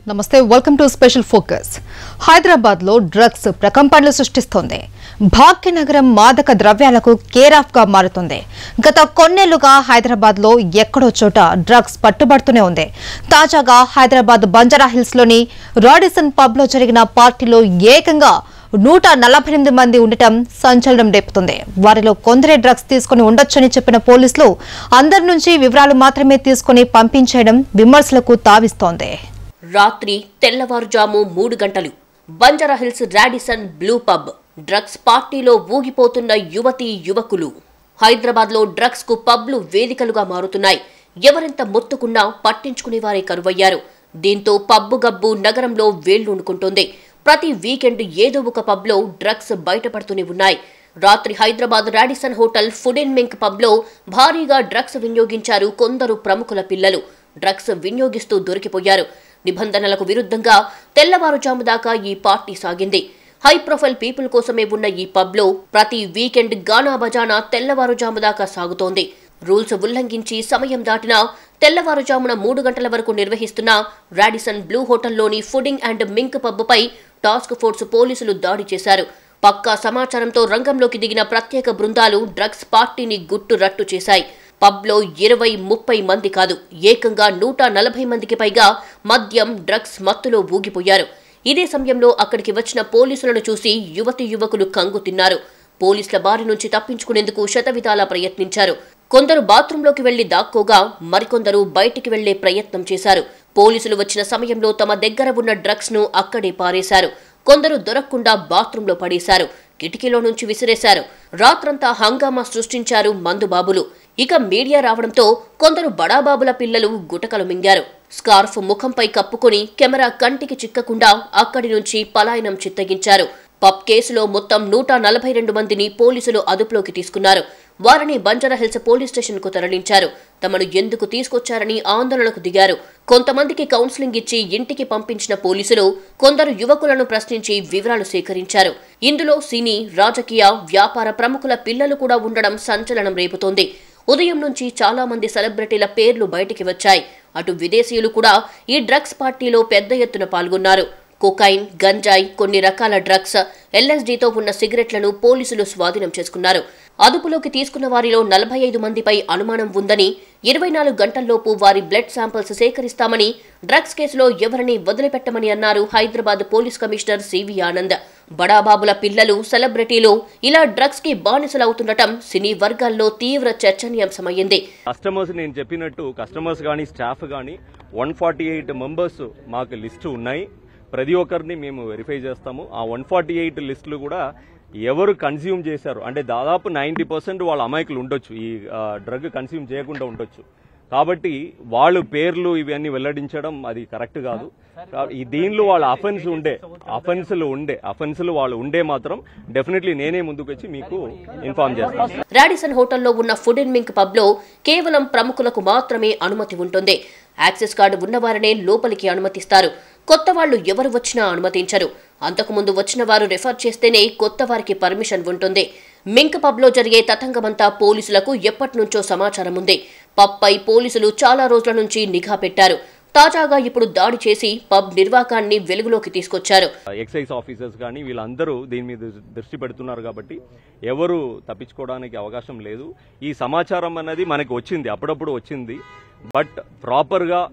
నమస్తే welcome to special focus Hyderabad లో drugs ప్రకంపనలు సృష్టిస్తోంది భాగ్యనగరం మాదక ద్రవ్యాలకు కేర్ ఆఫ్ గా మారుతుంది గత కొన్నేళ్లుగా హైదరాబాద్ లో ఎక్కడో చోట డ్రగ్స్ పట్టుబడుతూనే ఉంది తాజాగా హైదరాబాద్ బంజారా హిల్స్ లోని రాడిసన్ పబ్ లో జరిగిన పార్టీలో ఏకంగా నూట నలభై ఎనిమిది మంది ఉండటం సంచలనం రేపుతుంది వారిలో కొందరే డ్రగ్స్ తీసుకుని ఉండొచ్చని చెప్పిన పోలీసులు అందరి నుంచి వివరాలు మాత్రమే తీసుకుని పంపించేయడం విమర్శలకు తావిస్తోంది రాత్రి తెల్లవారుజాము మూడు గంటలు Banjara Hills Radisson Blu pub drugs పార్టీలో ఊగిపోతున్న యువతీ యువకులు హైదరాబాద్లో డ్రగ్స్ కు పబ్లు వేదికలుగా మారుతున్నాయి ఎవరెంత మొత్తుకున్నా పట్టించుకునే వారే కరువయ్యారు దీంతో పబ్బు గబ్బు నగరంలో వేళ్లుణుకుంటోంది ప్రతి వీకెండ్ ఏదో ఒక పబ్లో డ్రగ్స్ బయటపడుతూనే ఉన్నాయి రాత్రి Hyderabad Radisson hotel food and Mink పబ్లో భారీగా డ్రగ్స్ వినియోగించారు కొందరు ప్రముఖుల పిల్లలు డ్రగ్స్ వినియోగిస్తూ దొరికిపోయారు నిబంధనలకు విరుద్ధంగా తెల్లవారుజాము దాకా ఈ పార్టీ సాగింది హై ప్రొఫైల్ పీపుల్ కోసమే ఉన్న ఈ పబ్లో ప్రతి వీకెండ్ గానా బజానా తెల్లవారుజాము దాకా సాగుతోంది రూల్స్ ఉల్లంఘించి సమయం దాటినా తెల్లవారుజామున మూడు గంటల వరకు నిర్వహిస్తున్న రాడిసన్ బ్లూ హోటల్లోని ఫుడింగ్ అండ్ మింక్ పబ్పై టాస్క్ ఫోర్స్ పోలీసులు దాడి చేశారు పక్కా సమాచారంతో రంగంలోకి దిగిన ప్రత్యేక బృందాలు డ్రగ్స్ పార్టీని గుట్టు రట్టు చేశాయి పబ్లో ఇరవై ముప్పై మంది కాదు ఏకంగా నూట నలభై మందికి పైగా మద్యం డ్రగ్స్ మత్తులో ఊగిపోయారు ఇదే సమయంలో అక్కడికి వచ్చిన పోలీసులను చూసి యువతి యువకులు కంగు తిన్నారు పోలీసుల బారి నుంచి తప్పించుకునేందుకు శతవిధాలా ప్రయత్నించారు కొందరు బాత్రూంలోకి వెళ్లి దాక్కోగా మరికొందరు బయటికి వెళ్లే ప్రయత్నం చేశారు పోలీసులు వచ్చిన సమయంలో తమ దగ్గర ఉన్న డ్రగ్స్ ను అక్కడే పారేశారు కొందరు దొరకకుండా బాత్రూంలో పడేశారు కిటికీలో నుంచి విసిరేశారు రాత్రంతా హంగామా సృష్టించారు మందుబాబులు ఇక మీడియా రావడంతో కొందరు బడాబాబుల పిల్లలు గుటకలు మింగారు స్కార్ఫ్ ముఖంపై కప్పుకొని కెమెరా కంటికి చిక్కకుండా అక్కడి నుంచి పలాయనం చిత్తగించారు పబ్ కేసులో మొత్తం నూట నలభై రెండు మందిని పోలీసులు అదుపులోకి తీసుకున్నారు వారిని బంజారా హిల్స్ పోలీస్ స్టేషన్ కు తరలించారు తమను ఎందుకు తీసుకొచ్చారని ఆందోళనకు దిగారు కొంతమందికి కౌన్సిలింగ్ ఇచ్చి ఇంటికి పంపించిన పోలీసులు కొందరు యువకులను ప్రశ్నించి వివరాలు సేకరించారు ఇందులో సినీ రాజకీయ వ్యాపార ప్రముఖుల పిల్లలు కూడా ఉండడం సంచలనం రేపుతోంది ఉదయం నుంచి చాలా మంది సెలబ్రిటీల పేర్లు బయటికి వచ్చాయి అటు విదేశీయులు కూడా ఈ డ్రగ్స్ పార్టీలో పెద్ద ఎత్తున పాల్గొన్నారు కొకైన్ గంజాయి కొన్ని రకాల డ్రగ్స్ ఎల్ఎస్డీతో ఉన్న సిగరెట్లను పోలీసులు స్వాధీనం చేసుకున్నారు అదుపులోకి తీసుకున్న వారిలో నలభై ఐదు మందిపై అనుమానం ఉందని ఇరవై నాలుగు గంటల్లోపు వారి బ్లడ్ శాంపిల్స్ సేకరిస్తామని డ్రగ్స్ కేసులో ఎవరిని వదిలిపెట్టమని అన్నారు Hyderabad police commissioner CV Anand బడాబాబుల పిల్లలు సెలబ్రిటీలు ఇలా డ్రగ్స్ కి బానిసలవుతుండటం సినీ వర్గాల్లో తీవ్ర చర్చనీయాంశమయ్యింది కస్టమర్స్ నేను చెప్పినట్టు కస్టమర్స్ కానీ స్టాఫ్ కానీ వన్ ఫార్టీ ఎయిట్ మెంబర్స్ మాకు లిస్టు ఉన్నాయి ప్రతి ఒక్కరిని మేము వెరిఫై చేస్తాము ఆ వన్ ఫార్టీ ఎయిట్ లిస్టులు కూడా ఎవరు కన్స్యూమ్ చేశారు అంటే దాదాపు నైంటీ పర్సెంట్ వాళ్ళ అమాయకులు ఉండొచ్చు ఈ డ్రగ్ కన్స్యూమ్ చేయకుండా ఉండొచ్చు కాబట్టి వాళ్ళు పేర్లు ఇవన్నీ వెల్లడించడం అది కరెక్ట్ కాదు కా- ఈ దీనిలో వాళ్ళ అఫెన్స్ ఉండే అఫెన్స్లు ఉండే అఫెన్స్లు వాళ్ళు ఉండే మాత్రం డెఫినెట్లీ నేనే ముందుకు వచ్చి మీకు ఇన్ఫార్మ్ చేస్తాను రాడిసన్ హోటల్లో ఉన్న ఫుడ్ అండ్ మింక్ పబ్లో కేవలం ప్రముఖులకు మాత్రమే అనుమతి ఉంటుంది యాక్సెస్ కార్డు ఉన్నవారనే లోపలికి అనుమతిస్తారు కొత్త వాళ్ళు ఎవరు వచ్చినా అనుమతించరు అంతకుముందు వచ్చిన వారు రెఫర్ చేస్తేనే కొత్త వారికి పర్మిషన్ ఉంటుంది మింక్ పబ్లో జరిగే తతంగమంతా పోలీసులకు ఎప్పటినుంచో సమాచారం ఉంది పబ్పై పోలీసులు చాలా రోజుల నుంచి నిఘా పెట్టారు తాజాగా ఇప్పుడు దాడి చేసి పబ్ నిర్వాకాన్ని వెలుగులోకి తీసుకొచ్చారు ఎక్సైజ్ ఆఫీసర్స్ కానీ వీళ్ళందరూ దీని మీద దృష్టి పెడుతున్నారు కాబట్టి ఎవరు తప్పించుకోవడానికి అవకాశం లేదు ఈ సమాచారం అన్నది మనకి వచ్చింది అప్పుడప్పుడు వచ్చింది బట్ ప్రాపర్గా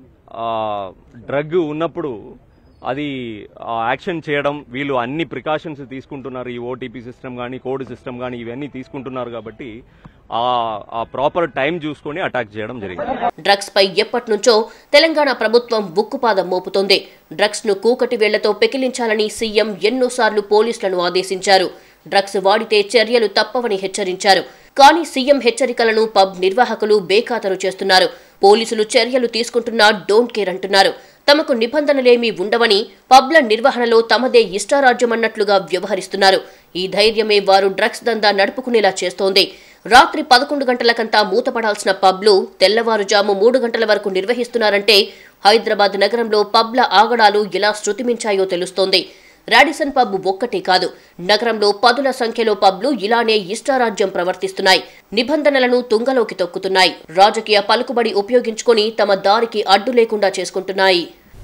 డ్రగ్ ఉన్నప్పుడు అది ఆ, యాక్షన్ చేయడం వీళ్ళు అన్ని ప్రికాషన్స్ తీసుకుంటున్నారు ఈ ఓటీపీ సిస్టమ్ కానీ కోడ్ సిస్టమ్ కానీ ఇవన్నీ తీసుకుంటున్నారు కాబట్టి ఆ ఆ ప్రాపర్ టైం చూసుకొని అటాక్ చేయడం జరిగింది డ్రగ్స్ పై ఎప్పటి నుంచో తెలంగాణ ప్రభుత్వం ఉక్కుపాదం మోపుతోంది డ్రగ్స్ ను కూకటి వేళ్లతో పెకిలించాలని సీఎం ఎన్నోసార్లు పోలీసులను ఆదేశించారు డ్రగ్స్ వాడితే చర్యలు తప్పవని హెచ్చరించారు కానీ సీఎం హెచ్చరికలను పబ్ నిర్వాహకులు బేఖాతరు చేస్తున్నారు పోలీసులు చర్యలు తీసుకుంటున్నా డోంట్ కేర్ అంటున్నారు తమకు నిబంధనలేమీ ఉండవని పబ్ల నిర్వహణలో తమదే ఇష్టారాజ్యమన్నట్లుగా వ్యవహరిస్తున్నారు ఈ ధైర్యమే వారు డ్రగ్స్ దందా నడుపుకునేలా చేస్తోంది రాత్రి పదకొండు గంటలకంతా మూతపడాల్సిన పబ్లు తెల్లవారుజాము మూడు గంటల వరకు నిర్వహిస్తున్నారంటే హైదరాబాద్ నగరంలో పబ్ల ఆగడాలు ఎలా శృతిమించాయో తెలుస్తోంది రాడిసన్ పబ్ ఒక్కటే కాదు నగరంలో పదుల సంఖ్యలో పబ్లు ఇలానే ఇష్టారాజ్యం ప్రవర్తిస్తున్నాయి నిబంధనలను తుంగలోకి తొక్కుతున్నాయి రాజకీయ పలుకుబడి ఉపయోగించుకొని తమ దారికి అడ్డు లేకుండా చేసుకుంటున్నాయి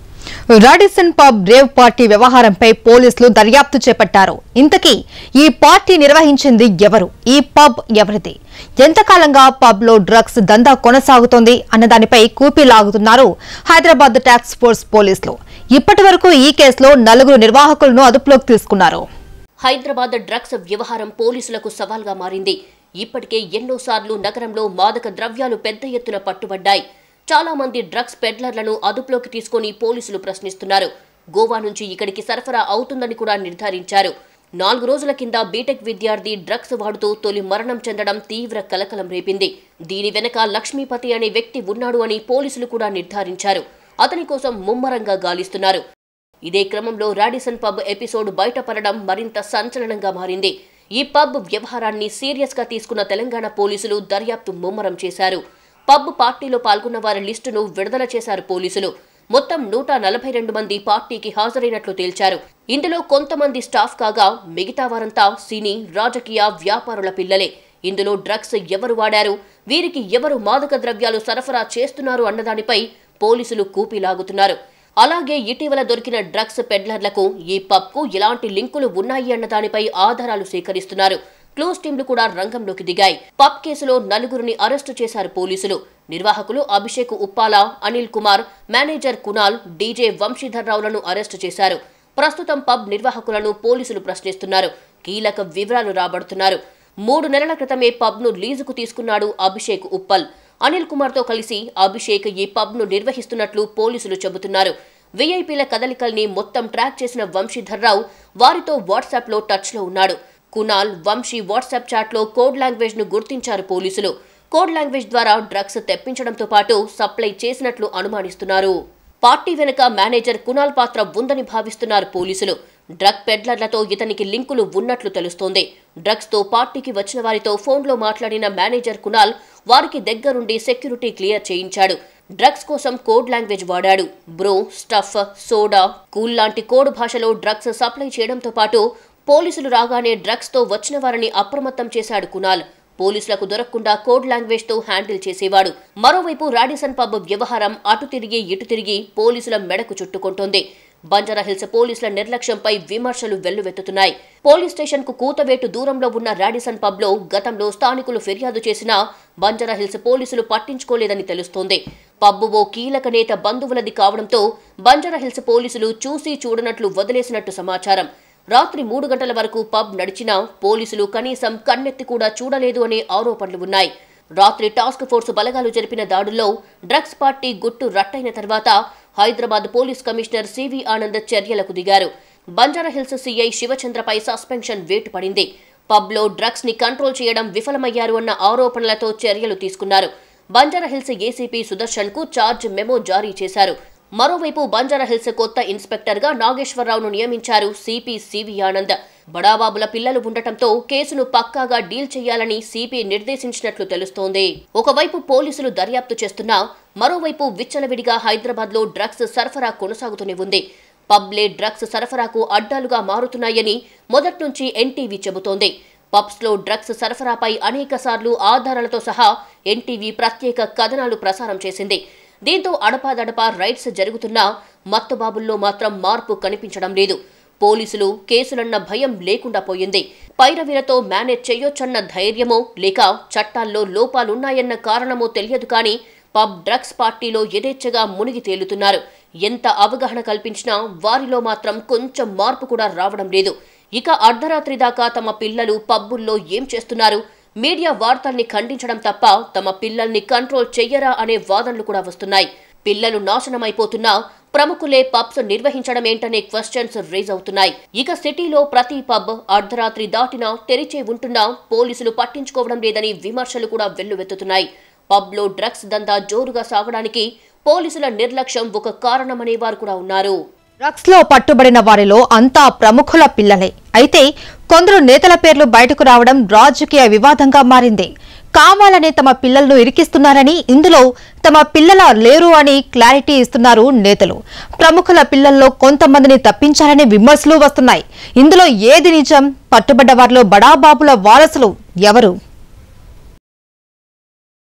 రాడిసన్ పబ్ రేవ్ పార్టీ వ్యవహారంపై పోలీసులు దర్యాప్తు చేపట్టారు ఇంతకీ ఈ పార్టీ నిర్వహించింది ఎవరు ఈ పబ్ ఎవరిది ఎంతకాలంగా పబ్ లో డ్రగ్స్ దందా కొనసాగుతోంది అన్న దానిపై కూపీ లాగుతున్నారు హైదరాబాద్ టాక్స్ ఫోర్స్ పోలీసులు ఇప్పటి వరకు ఈ కేసులో నలుగురు నిర్వాహకులను అదుపులోకి తీసుకున్నారు హైదరాబాద్ డ్రగ్స్ వ్యవహారం పోలీసులకు సవాల్గా మారింది ఇప్పటికే ఎన్నోసార్లు నగరంలో మాదక ద్రవ్యాలు పెద్ద ఎత్తున పట్టుబడ్డాయి చాలా మంది డ్రగ్స్ పెడ్లర్లను అదుపులోకి తీసుకొని పోలీసులు ప్రశ్నిస్తున్నారు గోవా నుంచి ఇక్కడికి సరఫరా అవుతుందని కూడా నిర్ధారించారు నాలుగు రోజుల కింద బీటెక్ విద్యార్థి డ్రగ్స్ వాడుతూ తొలి మరణం చెందడం తీవ్ర కలకలం రేపింది దీని వెనక లక్ష్మీపతి అనే వ్యక్తి ఉన్నాడు అని పోలీసులు కూడా నిర్ధారించారు అతని కోసం ముమ్మరంగా గాలిస్తున్నారు ఇదే క్రమంలో రాడిసన్ పబ్ ఎపిసోడ్ బయటపడడం మరింత సంచలనంగా మారింది ఈ పబ్ వ్యవహారాన్ని సీరియస్ గా తీసుకున్న తెలంగాణ పోలీసులు దర్యాప్తు ముమ్మరం చేశారు పబ్ పార్టీలో పాల్గొన్న వారి లిస్టును విడుదల చేశారు పోలీసులు మొత్తం నూట నలభై రెండు మంది పార్టీకి హాజరైనట్లు తేల్చారు ఇందులో కొంతమంది స్టాఫ్ కాగా మిగతా వారంతా సినీ రాజకీయ వ్యాపారుల పిల్లలే ఇందులో డ్రగ్స్ ఎవరు వాడారు వీరికి ఎవరు మాదక ద్రవ్యాలు సరఫరా చేస్తున్నారు అన్నదానిపై పోలీసులు కూపి లాగుతున్నారు అలాగే ఇటీవల దొరికిన డ్రగ్స్ పెడ్లర్లకు ఈ పబ్కు ఎలాంటి లింకులు ఉన్నాయి అన్న దానిపై ఆధారాలు సేకరిస్తున్నారు క్లూస్ టీంలు కూడా రంగంలోకి దిగాయి పబ్ కేసులో నలుగురిని అరెస్టు చేశారు పోలీసులు నిర్వాహకులు అభిషేక్ ఉప్పాల అనిల్ కుమార్ మేనేజర్ కునాల్ డీజే వంశీధర్ రావులను అరెస్టు చేశారు ప్రస్తుతం పబ్ నిర్వాహకులను పోలీసులు ప్రశ్నిస్తున్నారు కీలక వివరాలు రాబడుతున్నారు మూడు నెలల క్రితమే పబ్ను లీజుకు తీసుకున్నాడు అభిషేక్ ఉప్పల్ అనిల్ కుమార్తో కలిసి అభిషేక్ ఈ పబ్ను నిర్వహిస్తున్నట్లు పోలీసులు చెబుతున్నారు వీఐపీల కదలికల్ని మొత్తం ట్రాక్ చేసిన వంశీధర్ రావు వారితో వాట్సాప్లో టచ్లో ఉన్నాడు కునాల్ వంశీ వాట్సాప్ చాట్లో కోడ్ లాంగ్వేజ్ ను గుర్తించారు పోలీసులు కోడ్ లాంగ్వేజ్ ద్వారా డ్రగ్స్ తెప్పించడంతో పాటు సప్లై చేసినట్లు అనుమానిస్తున్నారు పార్టీ వెనుక మేనేజర్ కునాల్ పాత్ర ఉందని భావిస్తున్నారు పోలీసులు డ్రగ్ పెడ్లర్లతో ఇతనికి లింకులు ఉన్నట్లు తెలుస్తోంది డ్రగ్స్ తో పార్టీకి వచ్చిన వారితో ఫోన్లో మాట్లాడిన మేనేజర్ కునాల్ వారికి దగ్గరుండి సెక్యూరిటీ క్లియర్ చేయించాడు డ్రగ్స్ కోసం కోడ్ లాంగ్వేజ్ వాడాడు బ్రో స్టఫ్ సోడా కూల్ లాంటి కోడ్ భాషలో డ్రగ్స్ సప్లై చేయడంతో పాటు పోలీసులు రాగానే డ్రగ్స్ తో వచ్చిన వారిని అప్రమత్తం చేశాడు కునాల్ పోలీసులకు దొరకకుండా కోడ్ లాంగ్వేజ్ తో హ్యాండిల్ చేసేవాడు మరోవైపు రాడిసన్ పబ్ వ్యవహారం అటు తిరిగి ఇటు తిరిగి పోలీసుల మెడకు చుట్టుకుంటోంది బంజారా హిల్స్ పోలీసుల నిర్లక్ష్యంపై విమర్శలు వెల్లువెత్తుతున్నాయి పోలీస్ స్టేషన్ కు కూతవేటు దూరంలో ఉన్న రాడిసన్ పబ్ లో గతంలో స్థానికులు ఫిర్యాదు చేసినా బంజారా హిల్స్ పోలీసులు పట్టించుకోలేదని తెలుస్తోంది పబ్బు ఓ కీలక నేత బంధువులది కావడంతో బంజారా హిల్స్ పోలీసులు చూసి చూడనట్లు వదిలేసినట్టు సమాచారం రాత్రి మూడు గంటల వరకు పబ్ నడిచినా పోలీసులు కనీసం కన్నెత్తి కూడా చూడలేదు అనే ఆరోపణలు ఉన్నాయి రాత్రి టాస్క్ ఫోర్స్ బలగాలు జరిపిన దాడుల్లో డ్రగ్స్ పార్టీ గుట్టు రట్టయిన తర్వాత Hyderabad police commissioner CV Anand చర్యలకు దిగారు బంజారాహిల్స్ సీఐ శివచంద్రపై సస్పెన్షన్ వేటు పడింది పబ్లో డ్రగ్స్ ని కంట్రోల్ చేయడం విఫలమయ్యారు అన్న ఆరోపణలతో చర్యలు తీసుకున్నారు బంజారాహిల్స్ ఏసీపీ సుదర్శన్ కు చార్జ్ మెమో జారీ చేశారు మరోవైపు బంజారాహిల్స్ కొత్త ఇన్స్పెక్టర్ గా నాగేశ్వరరావును నియమించారు సిపి సివి ఆనంద్ బడాబాబుల పిల్లలు ఉండటంతో కేసును పక్కాగా డీల్ చేయాలని సిపి నిర్దేశించినట్లు తెలుస్తోంది ఒకవైపు పోలీసులు దర్యాప్తు చేస్తున్నా మరోవైపు విచ్చలవిడిగా హైదరాబాద్ లో డ్రగ్స్ సరఫరా కొనసాగుతూనే ఉంది పబ్లే డ్రగ్స్ సరఫరాకు అడ్డాలుగా మారుతున్నాయని మొదట్నుంచి ఎన్టీవీ చెబుతోంది పబ్స్ లో డ్రగ్స్ సరఫరాపై అనేక సార్లు ఆధారాలతో సహా ఎన్టీవీ ప్రత్యేక కథనాలు ప్రసారం చేసింది దీంతో అడపాదడపా రైడ్స్ జరుగుతున్నా మత్తుబాబుల్లో మాత్రం మార్పు కనిపించడం లేదు పోలీసులు కేసులన్న భయం లేకుండా పోయింది పైరవీలతో మేనేజ్ చేయొచ్చన్న ధైర్యమో లేక చట్టాల్లో లోపాలున్నాయన్న కారణమో తెలియదు కానీ పబ్ డ్రగ్స్ పార్టీలో యథేచ్ఛగా మునిగి తేలుతున్నారు ఎంత అవగాహన కల్పించినా వారిలో మాత్రం కొంచెం మార్పు కూడా రావడం లేదు ఇక అర్ధరాత్రి దాకా తమ పిల్లలు పబ్బుల్లో ఏం చేస్తున్నారు మీడియా వార్తల్ని ఖండించడం తప్ప తమ పిల్లల్ని కంట్రోల్ చెయ్యరా అనే వాదనలు కూడా వస్తున్నాయి పిల్లలు నాశనమైపోతున్నా ప్రముఖులే పబ్స్ నిర్వహించడం ఏంటనే క్వశ్చన్స్ రేజ్ అవుతున్నాయి ఇక సిటీలో ప్రతి పబ్ అర్ధరాత్రి దాటినా తెరిచే ఉంటున్నా పోలీసులు పట్టించుకోవడం లేదని విమర్శలు కూడా వెల్లువెత్తుతున్నాయి పబ్లో డ్రగ్స్ దందా జోరుగా సాగడానికి పోలీసుల నిర్లక్ష్యం ఒక కారణమనే వారు కూడా ఉన్నారు డ్రగ్స్ లో పట్టుబడిన వారిలో అంతా ప్రముఖుల పిల్లలే అయితే కొందరు నేతల పేర్లు బయటకు రావడం రాజకీయ వివాదంగా మారింది కావాలనే తమ పిల్లలను ఇరికిస్తున్నారని ఇందులో తమ పిల్లల లేరు అని క్లారిటీ ఇస్తున్నారు నేతలు ప్రముఖుల పిల్లల్లో కొంతమందిని తప్పించాలనే విమర్శలు వస్తున్నాయి ఇందులో ఏది నిజం పట్టుబడ్డ వారిలో బడాబాబుల వారసులు ఎవరు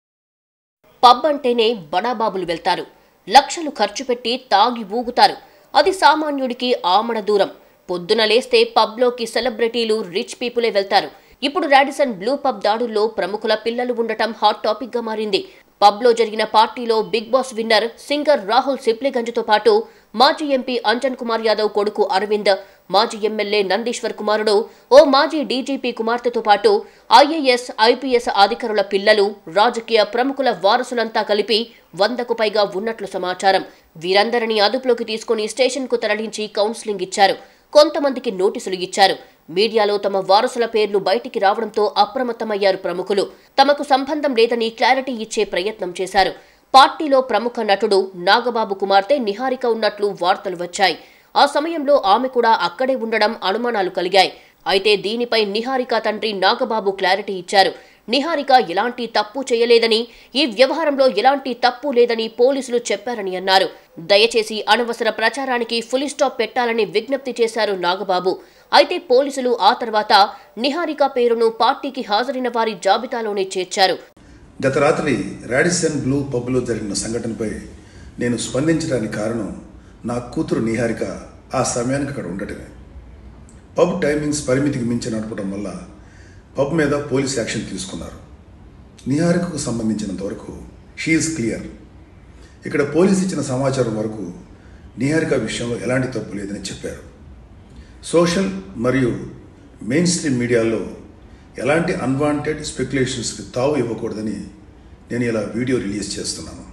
పబ్ అంటేనే బడాబాబులు వెళ్తారు లక్షలు ఖర్చు పెట్టి తాగి ఊగుతారు అది సామాన్యుడికి ఆమడ దూరం పొద్దున లేస్తే పబ్లోకి సెలబ్రిటీలు రిచ్ పీపులే వెళ్తారు ఇప్పుడు రాడిసన్ బ్లూ పబ్ దాడుల్లో ప్రముఖుల పిల్లలు ఉండటం హాట్ టాపిక్ గా మారింది పబ్లో జరిగిన పార్టీలో Bigg Boss winner singer Rahul సిప్లిగంజ్తో పాటు మాజీ ఎంపీ అంజన్ కుమార్ యాదవ్ కొడుకు అరవింద్ మాజీ ఎమ్మెల్యే నందీశ్వర్ కుమారుడు ఓ మాజీ డీజీపీ కుమార్తెతో పాటు ఐఏఎస్ ఐపీఎస్ అధికారుల పిల్లలు రాజకీయ ప్రముఖుల వారసులంతా కలిపి వందకు పైగా ఉన్నట్లు సమాచారం వీరందరినీ అదుపులోకి తీసుకుని స్టేషన్కు తరలించి కౌన్సిలింగ్ ఇచ్చారు కొంతమందికి నోటీసులు ఇచ్చారు మీడియాలో తమ వారసుల పేర్లు బయటికి రావడంతో అప్రమత్తమయ్యారు ప్రముఖులు తమకు సంబంధం లేదని క్లారిటీ ఇచ్చే ప్రయత్నం చేశారు పార్టీలో ప్రముఖ నటుడు నాగబాబు కుమార్తె నిహారిక ఉన్నట్లు వార్తలు వచ్చాయి ఆ సమయంలో ఆమె కూడా అక్కడే ఉండడం అనుమానాలు కలిగాయి అయితే దీనిపై నిహారిక తండ్రి నాగబాబు క్లారిటీ ఇచ్చారు నిహారిక ఎలాంటి తప్పు చేయలేదని ఈ వ్యవహారంలో ఎలాంటి తప్పు లేదని పోలీసులు చెప్పారని అన్నారు దయచేసి అనవసర ప్రచారానికి ఫుల్ స్టాప్ పెట్టాలని విజ్ఞప్తి చేశారు నాగబాబు అయితే పోలీసులు ఆ తర్వాత నిహారిక పేరును పార్టీకి హాజరైన వారి జాబితాలోనే చేర్చారు గత రాత్రి రాడిసన్ బ్లూ పబ్లో జరిగిన సంఘటనపై నేను స్పందించడానికి కారణం నా కూతురు నిహారిక ఆ సమయానికి అక్కడ ఉండటమే పబ్ టైమింగ్స్ పరిమితికి మించి నడపడం వల్ల పబ్ మీద పోలీస్ యాక్షన్ తీసుకున్నారు నిహారికకు సంబంధించినంత వరకు షీఈస్ క్లియర్ ఇక్కడ పోలీస్ ఇచ్చిన సమాచారం వరకు నిహారిక విషయంలో ఎలాంటి తప్పు లేదని చెప్పారు సోషల్ మరియు మెయిన్ స్ట్రీమ్ మీడియాలో ఎలాంటి అన్వాంటెడ్ స్పెక్యులేషన్స్కి తావు ఇవ్వకూడదని నేను ఇలా వీడియో రిలీజ్ చేస్తున్నాను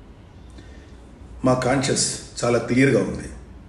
మా కాన్షియస్ చాలా క్లియర్గా ఉంది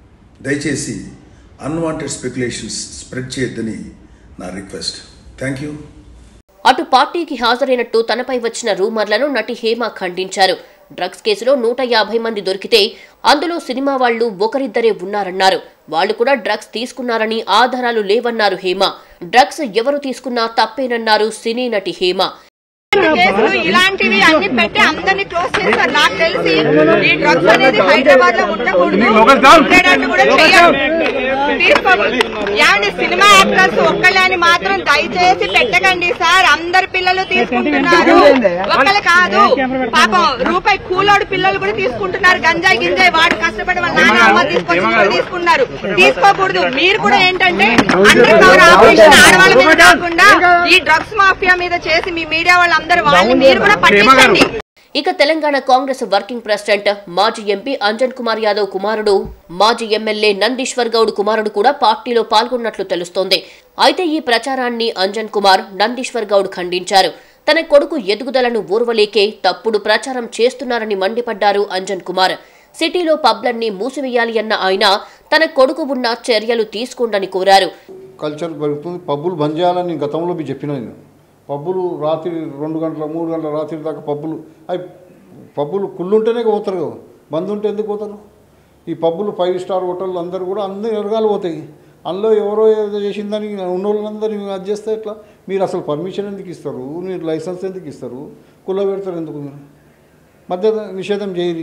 దయచేసి అన్వాంటెడ్ స్పెక్యులేషన్స్ స్ప్రెడ్ చేయొద్దని నా రిక్వెస్ట్ థ్యాంక్ యూ అటు పార్టీకి హాజరైనట్టు తనపై వచ్చిన రూమర్లను నటి హేమ ఖండించారు డ్రగ్స్ కేసులో నూట యాభై మంది దొరికితే అందులో సినిమా వాళ్ళు ఒకరిద్దరే ఉన్నారన్నారు వాళ్ళు కూడా డ్రగ్స్ తీసుకున్నారని ఆధారాలు లేవన్నారు హేమ డ్రగ్స్ ఎవరు తీసుకున్నా తప్పేనన్నారు సినీ నటి హేమ కేసులు ఇలాంటివి అన్ని పెట్టి అందరినీ క్లోజ్ చేస్తారు నాకు తెలిసి ఈ డ్రగ్స్ అనేది హైదరాబాద్ లో ఉండకూడదు ఉండేటట్టు కూడా చెయ్యరు. తీసుకోకూడదు. ఏమండి సినిమా యాక్టర్స్ ఒక్కళ్ళే అని మాత్రం దయచేసి పెట్టకండి సార్ అందరి పిల్లలు తీసుకుంటున్నారు ఒక్కళ్ళు కాదు పాపం రూపాయి కూలోడు పిల్లలు కూడా తీసుకుంటున్నారు గంజాయి గింజాయి వాడు కష్టపడి వాళ్ళ నాన్న అమ్మ తీసుకొచ్చి కూడా తీసుకున్నారు తీసుకోకూడదు మీరు కూడా ఏంటంటే అండర్ కవర్ ఆపరేషన్ ఆడవాళ్ళ మీద కాకుండా ఈ డ్రగ్స్ మాఫియా మీద చేసి మీ మీడియా వాళ్ళందరూ వాళ్ళని మీరు కూడా పట్టించండి ఇక తెలంగాణ కాంగ్రెస్ వర్కింగ్ ప్రెసిడెంట్ మాజీ ఎంపీ అంజన్ కుమార్ యాదవ్ కుమారుడు మాజీ ఎమ్మెల్యే నందీశ్వర్ గౌడ్ కుమారుడు కూడా పార్టీలో పాల్గొన్నట్లు తెలుస్తోంది అయితే ఈ ప్రచారాన్ని అంజన్ కుమార్ నందీశ్వర్ గౌడ్ ఖండించారు తన కొడుకు ఎదుగుదలను ఊర్వలేకే తప్పుడు ప్రచారం చేస్తున్నారని మండిపడ్డారు అంజన్ కుమార్ సిటీలో పబ్లన్నీ మూసివేయాలి అన్న ఆయన తన కొడుకు ఉన్న చర్యలు తీసుకోండని కోరారు కల్చర్ పెరుగుతుంది పబ్బులు బంద్ చేయాలని గతంలో మీ చెప్పిన నేను పబ్బులు రాత్రి రెండు గంటల మూడు గంటల రాత్రి దాకా పబ్బులు అవి పబ్బులు కుళ్ళుంటేనే పోతారు కదా బంద్ ఉంటే ఎందుకు పోతారు ఈ పబ్బులు ఫైవ్ స్టార్ హోటళ్ళు అందరూ కూడా అందరు ఎరగాలు పోతాయి అందులో ఎవరో ఏదో చేసిందని ఉన్న వాళ్ళందరినీ అది చేస్తే ఎట్లా మీరు అసలు పర్మిషన్ ఎందుకు ఇస్తారు మీరు లైసెన్స్ ఎందుకు ఇస్తారు కుల్ల పెడతారు ఎందుకు మీరు మధ్య నిషేధం చేయరి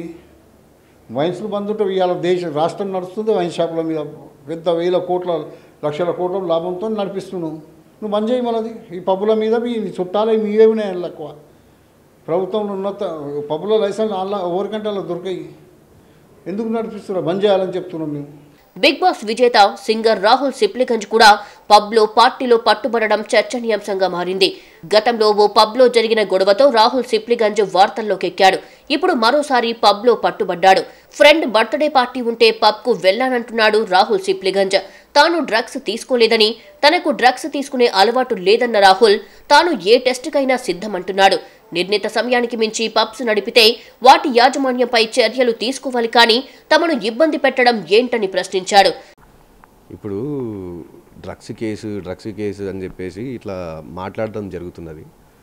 వైన్స్లు బంద్ ఉంటే ఇవాళ దేశ రాష్ట్రం నడుస్తుంది వైన్ షాపుల మీద పెద్ద వేల కోట్ల లక్షల కోట్ల లాభంతో నడిపిస్తున్నావు నువ్వు బంద్ చేయి మనది ఈ పబ్బుల మీద మీ చుట్టాలే మీవే ఉన్నాయి ఎక్కువ ప్రభుత్వంలో ఉన్నత పబ్బుల లైసెన్స్ అలా ఎవరికంటే అలా దొరికాయి ఎందుకు నడిపిస్తున్నారు బంద్ చేయాలని చెప్తున్నాం మేము బిగ్ బాస్ విజేత సింగర్ రాహుల్ సిప్లిగంజ్ కూడా పబ్లో పార్టీలో పట్టుబడడం చర్చనీయాంశంగా మారింది గతంలో ఓ పబ్లో జరిగిన గొడవతో రాహుల్ సిప్లిగంజ్ వార్తల్లోకెక్కాడు ఇప్పుడు మరోసారి పబ్లో పట్టుబడ్డాడు ఫ్రెండ్ బర్త్డే పార్టీ ఉంటే పబ్కు వెళ్లానంటున్నాడు రాహుల్ సిప్లిగంజ్ తాను డ్రగ్స్ తీసుకోలేదని తనకు డ్రగ్స్ తీసుకునే అలవాటు లేదన్న రాహుల్ తాను ఏ టెస్టుకైనా సిద్ధమంటున్నాడు నిర్ణీత సమయానికి మించి పబ్స్ నడిపితే వాటి యాజమాన్యంపై చర్యలు తీసుకోవాలి కానీ తమను ఇబ్బంది పెట్టడం ఏంటని ప్రశ్నించాడు ఇప్పుడు డ్రగ్స్ కేసు డ్రగ్స్ కేసు అని చెప్పేసి ఇట్లా మాట్లాడడం జరుగుతున్నది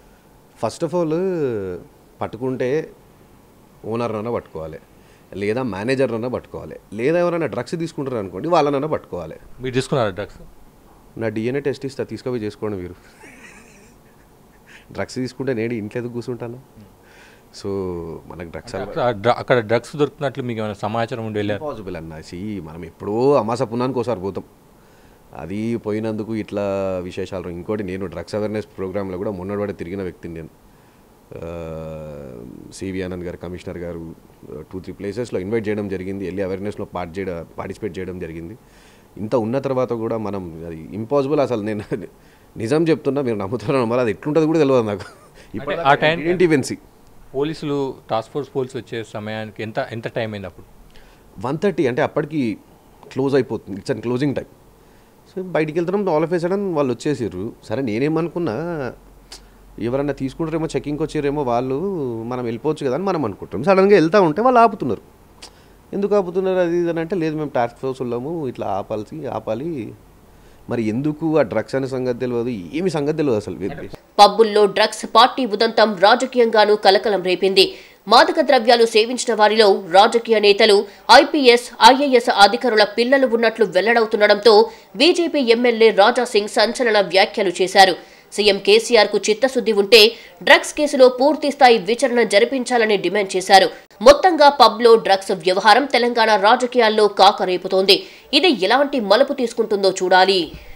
ఫస్ట్ ఆఫ్ ఆల్ పట్టుకుంటే ఓనర్ అన్న పట్టుకోవాలి లేదా మేనేజర్ అన్న పట్టుకోవాలి లేదా ఎవరైనా డ్రగ్స్ తీసుకుంటారు అనుకోండి వాళ్ళనన్నా పట్టుకోవాలి మీరు తీసుకున్నారా డ్రగ్స్ నా డిఎన్ఏ టెస్ట్ ఇస్తా తీసుకొని చేసుకోండి మీరు డ్రగ్స్ తీసుకుంటే నేను ఇంట్లో ఎందుకు కూర్చుంటాను సో మనకు డ్రగ్స్ అక్కడ- అక్కడ డ్రగ్స్ దొరుకుతున్నట్లు మీకు ఏమైనా సమాచారం ఉండి వెళ్ళారు పాసిబుల్ అన్న సి మనం ఎప్పుడో అమాస పున్నానికి ఒకసారి పోతాం అది పోయినందుకు ఇట్లా విశేషాలు ఇంకోటి నేను డ్రగ్స్ అవేర్నెస్ ప్రోగ్రాంలో కూడా మొన్నటి తిరిగిన వ్యక్తిని నేను సివి ఆనంద్ గారు కమిషనర్ గారు టూ త్రీ ప్లేసెస్లో ఇన్వైట్ చేయడం జరిగింది వెళ్ళి అవేర్నెస్లో పార్ట్ చేయడం పార్టిసిపేట్ చేయడం జరిగింది ఇంత ఉన్న తర్వాత కూడా మనం అది ఇంపాసిబుల్ అసలు నేను నిజం చెప్తున్నా మీరు నమ్ముతారో నమ్మాలి అది ఎట్లుంటుంది కూడా తెలియదు నాకు ఇప్పుడు ఆ టైం- ఐడెంటివెన్సీ పోలీసులు టాస్క్ ఫోర్స్ పోలీసు వచ్చే సమయానికి ఎంత ఎంత టైం అయింది అప్పుడు వన్ థర్టీ అంటే అప్పటికి క్లోజ్ అయిపోతుంది it's and closing time so బయటికి వెళ్తున్నాం ఆల్ ఆఫ్ సడన్ వాళ్ళు వచ్చేసారు సరే నేనేమనుకున్నా ఎవరన్నా తీసుకుంటారేమో చెకింగ్కి వచ్చారేమో వాళ్ళు మనం వెళ్ళిపోవచ్చు కదా అని మనం అనుకుంటాం సడన్గా వెళ్తూ ఉంటే వాళ్ళు ఆపుతున్నారు ఎందుకు ఆపుతున్నారు అది ఇది అని అంటే లేదు మేము టాస్క్ ఫోర్స్ ఉన్నాము ఇట్లా ఆపాల్సి ఆపాలి మరి ఎందుకు ఆ డ్రగ్స్ అనే సంగతి తెలియదు ఏమి సంగతి తెలియదు అసలు పబ్బుల్లో డ్రగ్స్ పార్టీ ఉదంతం రాజకీయంగానూ కలకలం రేపింది మాదక ద్రవ్యాలు సేవించిన వారిలో రాజకీయ నేతలు ఐపీఎస్ ఐఏఎస్ అధికారుల పిల్లలు ఉన్నట్లు వెల్లడవుతుండటంతో బీజేపీ ఎమ్మెల్యే రాజా సింగ్ సంచలన వ్యాఖ్యలు చేశారు సీఎం కేసీఆర్ కు చిత్తశుద్ధి ఉంటే డ్రగ్స్ కేసులో పూర్తి స్థాయి విచారణ జరిపించాలని డిమాండ్ చేశారు మొత్తంగా పబ్లో డ్రగ్స్ వ్యవహారం తెలంగాణ రాజకీయాల్లో కాకరేపుతోంది ఇది ఎలాంటి మలుపు తీసుకుంటుందో చూడాలి